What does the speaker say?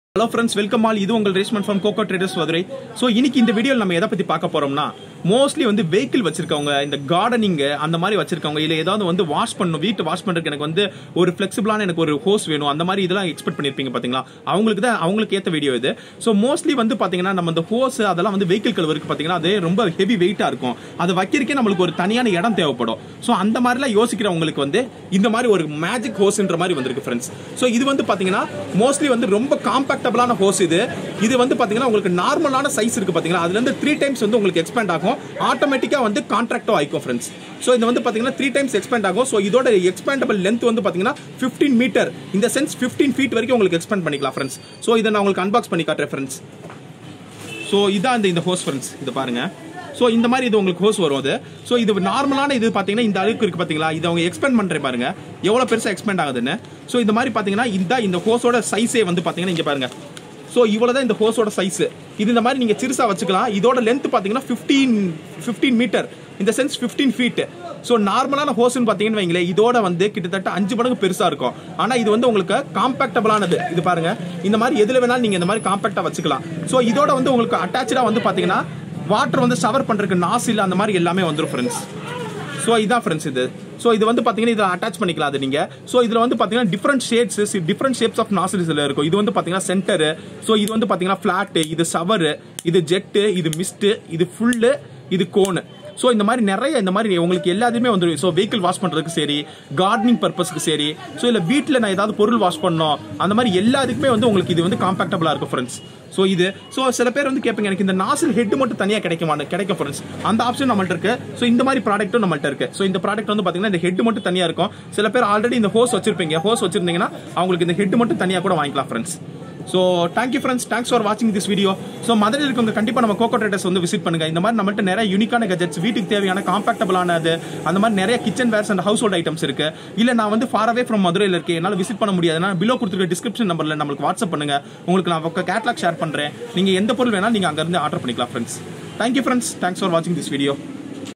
hello friends welcome all இது உங்கள் Reshman from coco traders Madurai so இன்னைக்கு இந்த வீடியோவில் நம்ம எதை பற்றி பார்க்க போறோம்னா மோஸ்ட்லி வந்து வெஹிக்கிள் வச்சிருக்கவங்க இந்த கார்டனிங் அந்த மாதிரி வச்சிருக்கவங்க இல்லை ஏதாவது வந்து வாஷ் பண்ணணும் வீட்டு வாஷ் பண்ணுறதுக்கு எனக்கு வந்து ஒரு ஃபிளெக்சிபிளான எனக்கு ஒரு ஹோஸ் வேணும் அந்த மாதிரி இதெல்லாம் எக்ஸ்பெக்ட் பண்ணியிருப்பீங்க பார்த்தீங்களா அவங்களுக்கு தான் அவங்களுக்கு ஏற்ற வீடியோ இது ஸோ மோஸ்ட்லி வந்து பார்த்தீங்கன்னா நம்ம இந்த ஹோஸ் அதெல்லாம் வந்து வெஹிக்கிள் கழுவருக்கு பார்த்தீங்கன்னா அது ரொம்ப ஹெவி வெயிட்டாக இருக்கும் அதை வைக்கிறக்கே நம்மளுக்கு ஒரு தனியான இடம் தேவைப்படும் ஸோ அந்த மாதிரிலாம் யோசிக்கிறவங்களுக்கு வந்து இந்த மாதிரி ஒரு மேஜிக் ஹோஸ்ன்ற மாதிரி வந்திருக்கு ஃப்ரெண்ட்ஸ் ஸோ இது வந்து பார்த்தீங்கன்னா மோஸ்ட்லி வந்து ரொம்ப காம்பாக்டபிளான ஹோஸ் இது இது வந்து பார்த்தீங்கன்னா உங்களுக்கு நார்மலான சைஸ் இருக்கு பார்த்தீங்களா அதுலேருந்து த்ரீ டைம்ஸ் வந்து உங்களுக்கு எக்ஸ்பேண்ட் ஆகும் ஆட்டோமேட்டிக்காக வந்து கான்ட்ராக்டோ ஆயிக்கும் ஃப்ரெண்ட்ஸ் ஸோ இது வந்து பார்த்தீங்கன்னா த்ரீ டைம்ஸ் எக்ஸ்பேண்ட் ஆகும் ஸோ இதோட எக்ஸ்பேண்டபிள் லென்த் வந்து பார்த்தீங்கன்னா ஃபிஃப்டீன் மீட்டர் இந்த சென்ஸ் ஃபிஃப்டீன் ஃபீட் வரைக்கும் உங்களுக்கு எக்ஸ்பேண்ட் பண்ணிக்கலாம் ஃப்ரெண்ட்ஸ் ஸோ இதை நான் உங்களுக்கு அன்பாக்ஸ் பண்ணி காட்டுறேன் ஃப்ரெண்ட்ஸ் ஸோ இதான் இந்த இந்த ஹோஸ் ஃப்ரெண்ட்ஸ் இது பாருங்க ஸோ இந்த மாதிரி இது உங்களுக்கு ஹோஸ் வரும் அது ஸோ இது நார்மலான இது பார்த்தீங்கன்னா இந்த அளவுக்கு இருக்கு பார்த்தீங்களா இது அவங்க எக்ஸ்பேண்ட் பண்ணுறேன் பாருங்க எவ்வளோ பெருசாக எக்ஸ்பேண்ட் ஆகுதுன்னு ஸோ இந்த மாதிரி பார்த்தீங்கன்னா இந்த இந்த ஹோஸோட சைஸே வந்து பார்த்தீங்கன்னா இங்கே பாருங்க ஸோ இவ்வளோ தான் இந்த ஹோஸோட சைஸ் இது இந்த மாதிரி நீங்கள் சிறுசாக வச்சுக்கலாம் இதோட லென்த் பார்த்தீங்கன்னா ஃபிஃப்டீன் ஃபிஃப்டீன் மீட்டர் இந்த சென்ஸ் ஃபிஃப்டீன் ஃபீட் ஸோ நார்மலான ஹோஸ்னு பார்த்தீங்கன்னு வைங்களேன் இதோட வந்து கிட்டத்தட்ட அஞ்சு மடங்கு பெருசாக இருக்கும் ஆனால் இது வந்து உங்களுக்கு காம்பாக்டபிளானது இது பாருங்க இந்த மாதிரி எதில் வேணாலும் நீங்கள் இந்த மாதிரி காம்பாக்டாக வச்சுக்கலாம் ஸோ இதோட வந்து உங்களுக்கு அட்டாச்சாக வந்து பார்த்தீங்கன்னா வாட்டர் வந்து ஷவர் பண்ணுறதுக்கு நாசில் அந்த மாதிரி எல்லாமே வந்துடும் ஃப்ரெண்ட்ஸ் ஸோ இதான் ஃப்ரெண்ட்ஸ் இது ஸோ இது வந்து பார்த்தீங்கன்னா இதில் அட்டாச் பண்ணிக்கலாம் அது நீங்கள் ஸோ இதில் வந்து பார்த்தீங்கன்னா different shapes different shapes of nozzles இதில் இருக்கும் இது வந்து பார்த்தீங்கன்னா சென்டரு ஸோ இது வந்து பார்த்தீங்கன்னா ஃப்ளாட்டு இது சவரு இது ஜெட்டு இது மிஸ்ட்டு இது ஃபுல்லு இது கோனு ஸோ இந்த மாதிரி நிறைய இந்த மாதிரி உங்களுக்கு எல்லாத்தையுமே வந்துடும் ஸோ வெஹிக்கிள் வாஷ் பண்ணுறதுக்கு சரி கார்டனிங் பர்பஸ்க்கு சரி ஸோ இல்லை வீட்டில் நான் ஏதாவது பொருள் வாஷ் பண்ணோம் அந்த மாதிரி எல்லாத்துக்குமே வந்து உங்களுக்கு இது வந்து காம்பாக்டபுளாக இருக்கும் ஃப்ரெண்ட்ஸ் ஸோ இது ஸோ சில பேர் வந்து கேட்பீங்க எனக்கு இந்த நாசில் ஹெட் மட்டும் தனியாக கிடைக்குமான்னு கிடைக்கும் ஃப்ரெண்ட்ஸ் அந்த ஆப்ஷன் நம்மள்ட்ட இருக்கு ஸோ இந்த மாதிரி ப்ராடக்ட்டும் நம்மள்ட்ட இருக்கு ஸோ இந்த ப்ராடக்ட் வந்து பார்த்தீங்கன்னா இந்த ஹெட் மட்டும் தனியாக இருக்கும் சில பேர் ஆல்ரெடி இந்த ஹோஸ் வச்சிருப்பீங்க ஹோஸ் வச்சிருந்தீங்கன்னா அவங்களுக்கு இந்த ஹெட் மட்டும் தனியாக கூட வாங்கிக்கலாம் friends so thank you friends thanks for வாட்சிங் திஸ் வீடியோ ஸோ மதுரையில் இருக்கவங்க கண்டிப்பாக நம்ம கோகோ ட்ரேடர்ஸ் வந்து விசிட் பண்ணுங்க இந்த மாதிரி நம்மள்ட்ட நிறைய யூனிக்கான கஜெட்ஸ் வீட்டுக்கு தேவையான காம்பாக்டபிளானது அந்த மாதிரி நிறைய kitchen wares and household items இருக்கு இல்லை நான் வந்து ஃபார் அவே ஃப்ரம் மதுரையில் இருக்கேன் என்னால் விசிட் பண்ண முடியாதுன்னா பிலோ கொடுத்துருக்க டிஸ்கிரிப்ஷன் நம்பரில் நம்மளுக்கு வாட்ஸ்அப் பண்ணுங்க உங்களுக்கு நான் கேட்லாக் ஷேர் பண்ணுறேன் நீங்கள் எந்த பொருள் வேணாலும் நீங்கள் அங்கேருந்து ஆர்டர் பண்ணிக்கலாம் friends thank you friends thanks for வாட்சிங் திஸ் வீடியோ